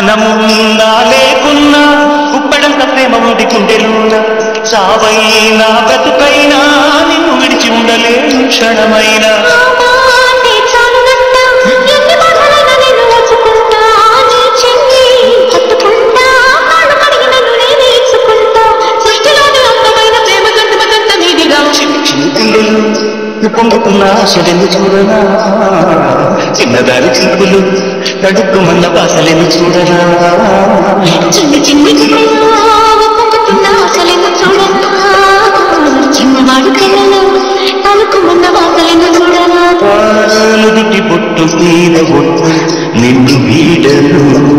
ప్రాణమున్నా లేకున్నా కుప్పడంత ప్రేమ ఉంది గుండెలున్న చావైనా బ్రతుకైనా నిన్ను విడిచి ఉండలేను క్షణమైనా ఆ మాటే చాలునంట, ఎన్ని బాధలైనా నేను ఓర్చుకుంటా. నీ చెయ్యి హత్తుకుంటా, కాళ్ళు కడిగి నన్ను నేనే ఇచ్చుకుంటా. సృష్టిలోని అందమైన ప్రేమ గంధమకంత నీదిగా చిన్ని చిన్ని గుండెలు పొంగుతున్న ఆశలను చూడనా చిన్నదారి చిక్కులు తడుక్కుమన్న బాసలను చూడనా చిన్ని చిన్ని గుండెలో పొంగుతున్న ఆశలను చూడనా చిన్నవాడు కళ్ళలో తలుకుమన్న వాసలను చూడనా నుదుటి బొట్టు మీద బొట్టు నిన్ను వీడను